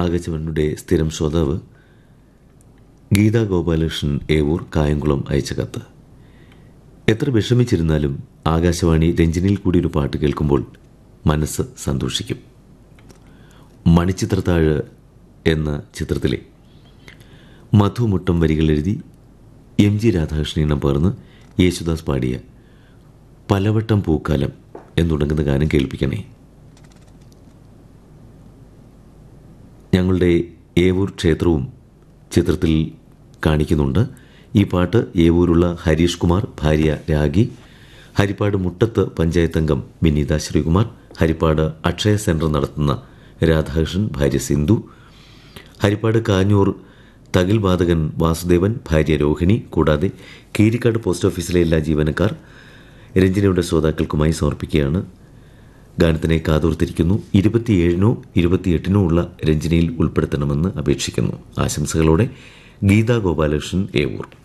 ആകാശവാണിയുടെ സ്ഥിരം ശ്രോതാവ് ഗീതാ ഗോപാലകൃഷ്ണൻ ഏവൂർ കായംകുളം അയച്ച കത്ത് എത്ര വിഷമിച്ചിരുന്നാലും ആകാശവാണി രഞ്ജനിയിൽ കൂടി ഒരു പാട്ട് കേൾക്കുമ്പോൾ മനസ്സ് സന്തോഷിക്കും മണിച്ചിത്രത്താഴ് എന്ന ചിത്രത്തിലെ മധുമുട്ടം വരികൾ എഴുതി എം ജി രാധാകൃഷ്ണനും പേർന്ന് യേശുദാസ് പാടിയ പലവട്ടം പൂക്കാലം എന്ന് തുടങ്ങുന്ന ഗാനം കേൾപ്പിക്കണേ ഞങ്ങളുടെ ഏവൂർ ക്ഷേത്രവും ചിത്രത്തിൽ കാണിക്കുന്നുണ്ട് ഈ പാട്ട് ഏവൂരുള്ള ഹരീഷ് കുമാർ ഭാര്യ രാഗി ഹരിപ്പാട് മുട്ടത്ത് പഞ്ചായത്ത് അംഗം വിനീത ശ്രീകുമാർ ഹരിപ്പാട് അക്ഷയ സെന്റർ നടത്തുന്ന രാധാകൃഷ്ണൻ ഭാര്യ സിന്ധു ഹരിപ്പാട് കാഞ്ഞൂർ തകിൽ വാതകൻ വാസുദേവൻ ഭാര്യ രോഹിണി കൂടാതെ കീരിക്കാട് പോസ്റ്റ് ഓഫീസിലെ എല്ലാ ജീവനക്കാർ രഞ്ജനയുടെ ശ്രോതാക്കൾക്കുമായി സമർപ്പിക്കുകയാണ് ഗാനത്തിനെ കാതോർത്തിരിക്കുന്നു ഇരുപത്തിയേഴിനോ ഇരുപത്തിയെട്ടിനോ ഉള്ള രഞ്ജനയിൽ ഉൾപ്പെടുത്തണമെന്ന് അപേക്ഷിക്കുന്നു ആശംസകളോടെ ഗീതാ ഗോപാലകൃഷ്ണൻ ഏവൂർ